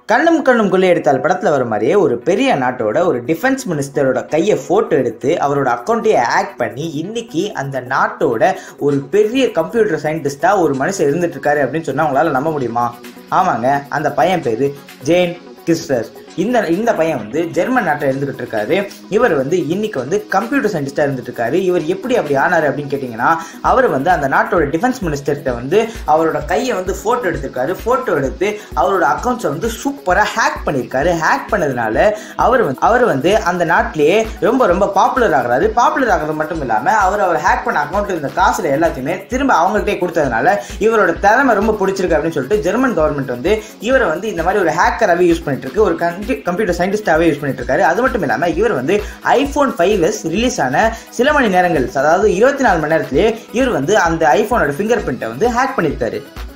கண்ணும் கண்ணும் கொள்ளை எடுத்தால் படத்தில் வர மாதிரியே ஒரு பெரிய நாட்டோட ஒரு டிஃபென்ஸ் மினிஸ்டரோட கையை ஃபோட்டோ எடுத்து அவரோட அக்கௌண்ட்டையே ஆக்ட் பண்ணி இன்னைக்கு அந்த நாட்டோட ஒரு பெரிய கம்ப்யூட்டர் சயின்டிஸ்டாக ஒரு மனுஷன் இருந்துட்டு இருக்காரு அப்படின்னு சொன்னால் உங்களால் நம்ப முடியுமா ஆமாங்க அந்த பையன் பேர் ஜேன் கிஸ்டர் இந்த இந்த பையன் வந்து ஜெர்மன் நாட்டில் இருந்துகிட்டு இருக்காரு இவர் வந்து இன்னைக்கு வந்து கம்ப்யூட்டர் சயின்டிஸ்டாக இருந்துட்டு இருக்காரு இவர் எப்படி அப்படி ஆனார் அப்படின்னு கேட்டிங்கன்னா அவர் வந்து அந்த நாட்டோட டிஃபென்ஸ் மினிஸ்டர்கிட்ட வந்து அவரோட கையை வந்து ஃபோட்டோ எடுத்திருக்காரு ஃபோட்டோ எடுத்து அவரோட அக்கௌண்ட்ஸை வந்து சூப்பராக ஹேக் பண்ணியிருக்காரு ஹேக் பண்ணதுனால அவர் வந்து அவர் வந்து அந்த நாட்டிலேயே ரொம்ப ரொம்ப பாப்புலர் ஆகுறாரு பாப்புலர் ஆகிறது மட்டும் இல்லாமல் அவர் அவர் ஹேக் பண்ண அக்கௌண்ட்டில் இருந்த காசுல எல்லாத்தையுமே திரும்ப அவங்கள்ட்டே கொடுத்ததுனால இவரோட திறமை ரொம்ப பிடிச்சிருக்கு அப்படின்னு சொல்லிட்டு ஜெர்மன் கவர்மெண்ட் வந்து இவரை வந்து இந்த மாதிரி ஒரு ஹேக்கராகவே யூஸ் பண்ணிட்டு இருக்கு ஒரு கம்ப்யூட்டர் சயின்டிஸ்டாகவே யூஸ் பண்ணிட்டு இருக்காரு அது மட்டும் இல்லாமல் இவர் வந்து ஐஃபோன் ஃபைவ் எஸ் ரிலீஸ் ஆன சில மணி நேரங்கள் அதாவது இருபத்தி நாலு மணி நேரத்திலேயே இவர் வந்து அந்த ஐஃபோனோட ஃபிங்கர் பிரிண்ட்டை வந்து ஹேக் பண்ணியிருக்காரு